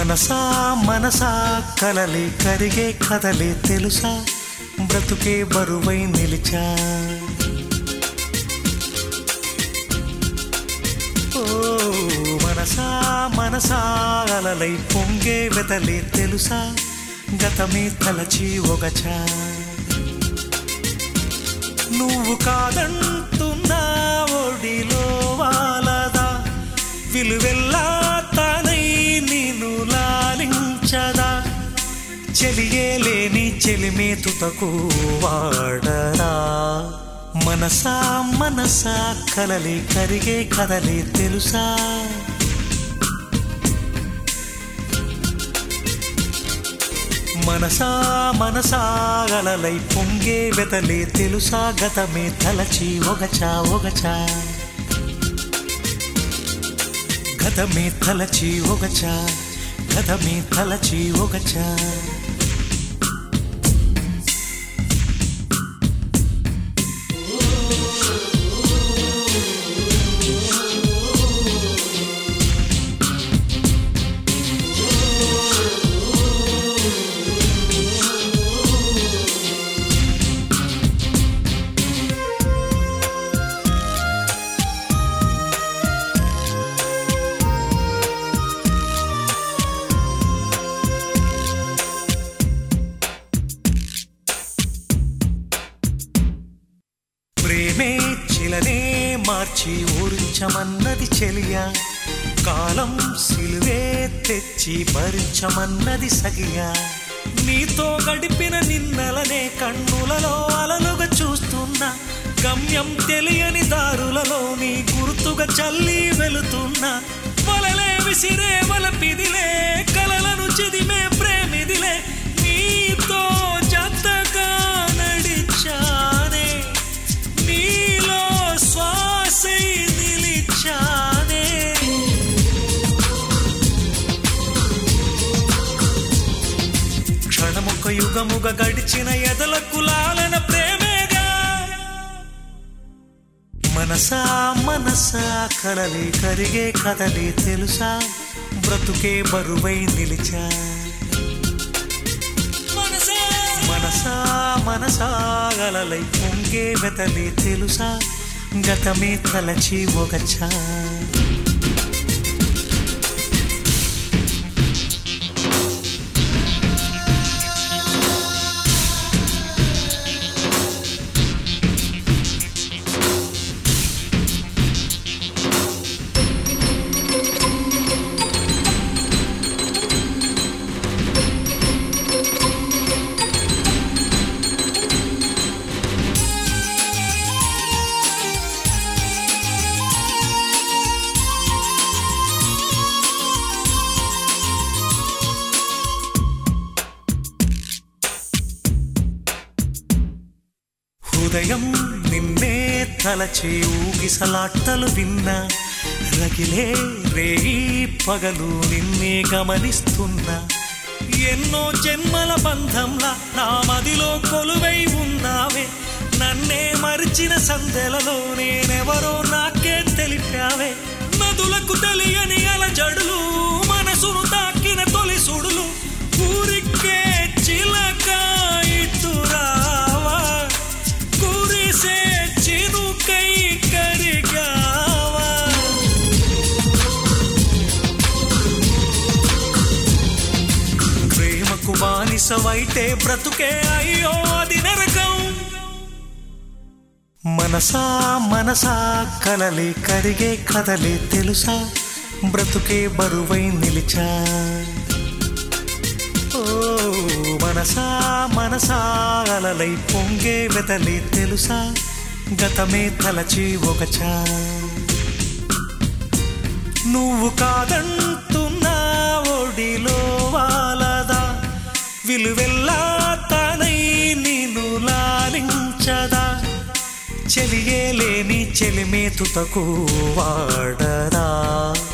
మనసా మనసా కలలి కరిగే కదలే తెలుసా బ్రతుకే బరువై నిలిచా ఓ మనసా మనసా అలలై పొంగే వెతలే తెలుసా గతమే తలచి ఒకచా నువ్వు కాదంటున్నా ఒడిలో వాలదా విలువెల్లా తానై నిన్ను లాలించదా చెలియే లేని చెలిమే తుతకు వాడరా మనసా మనసా కలలి కరిగే కదలే తెలుసా మనసా మనసా గలలై పొంగే వెతలే తెలుసా గతమే తలచి ఒకచా ఒకచా గతమే తలచి ఒకచా గతమే తలచి ఒకచా ప్రేమే చిలనే మార్చి ఊరించమన్నది చెలియా కాలం సిలువే తెచ్చి భరించమన్నది సగియా నీతో గడిపిన నిన్నలనే కన్నులలో అలలుగా చూస్తున్నా గమ్యం తెలియని దారులలో నీ గుర్తుగా చల్లి వెళుతున్నా వలలే విసిరే వలపిదిలే కలలను చిదిమే ప్రేమిదిలే నీతో జతగా నడిచానే నీలో శ్వాసై నిలిచానే క్షణముక యుగముగ గడిచిన ఎదల కులాలన ప్రేమేగా మనసా మనసా కలలి కరిగే కదలి తెలుసా బ్రతుకే బరువై నిలిచా మనసా మనసా గలలై పొంగే వెతలి తెలుసా గతమే తలచి ఒకచా హృదయం నిన్నే తలచే ఊగిసలాటలు విన్నా రగిలే రేయి పగలు నిన్నే గమనిస్తున్నా ఎన్నో జన్మల బంధంలా నా మదిలో కొలువై ఉన్నావే నన్నే మరిచిన సందెలలో నేనెవరో నాకే తెలిపావే నదులకు తెలియని అలజడులు మనసును తాకిన తొలి సుడులు ఊరికే చిలక ఇటురావా కురిసే చినుకై కరిగావా ప్రేమకు బానిసవైతే బ్రతుకే అయ్యో అది నరకం మనసా మనసా కలలి కరిగే కదలే తెలుసా బ్రతుకే బరువై నిలిచా ఓ మనసా మనసా అలలై పొంగే వెతలి తెలుసా గతమే తలచి ఒకచా నువ్వు కాదంటున్నా ఒడిలో వాలదా విలువెల్లా తానై నిన్ను లాలించదా చెలియే లేని చెలిమే తుతకు వాడరా